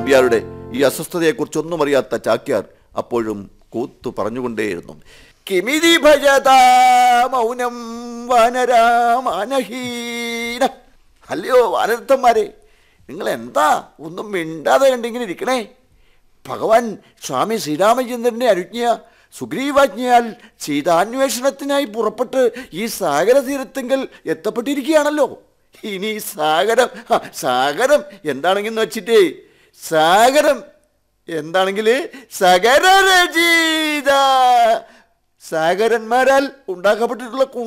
നമ്പ്യാരുടെ ഈ അസ്വസ്ഥതയെക്കുറിച്ചൊന്നും അറിയാത്ത ചാക്യാർ അപ്പോഴും കൂത്തു പറഞ്ഞുകൊണ്ടേയിരുന്നു കിമിതി ഭജത മൗനം വാനരാമാനഹീന അല്ലയോ വാനരത്തന്മാരെ നിങ്ങൾ എന്താ ഒന്നും മിണ്ടാതെ കണ്ടിങ്ങനെ ഇരിക്കണേ ഭഗവാൻ സ്വാമി ശ്രീരാമചന്ദ്രന്റെ അനുജ്ഞ സുഗ്രീവാജ്ഞയാൽ സീതാന്വേഷണത്തിനായി പുറപ്പെട്ട് ഈ സാഗരതീരത്തെങ്കിൽ എത്തപ്പെട്ടിരിക്കുകയാണല്ലോ ഇനി ഈ സാഗരം ആ, സാഗരം എന്താണെങ്കിലും വെച്ചിട്ടേ സാഗരം എന്താണെങ്കിൽ സഗരരചിത സാഗരന്മാരാൽ ഉണ്ടാക്കപ്പെട്ടിട്ടുള്ള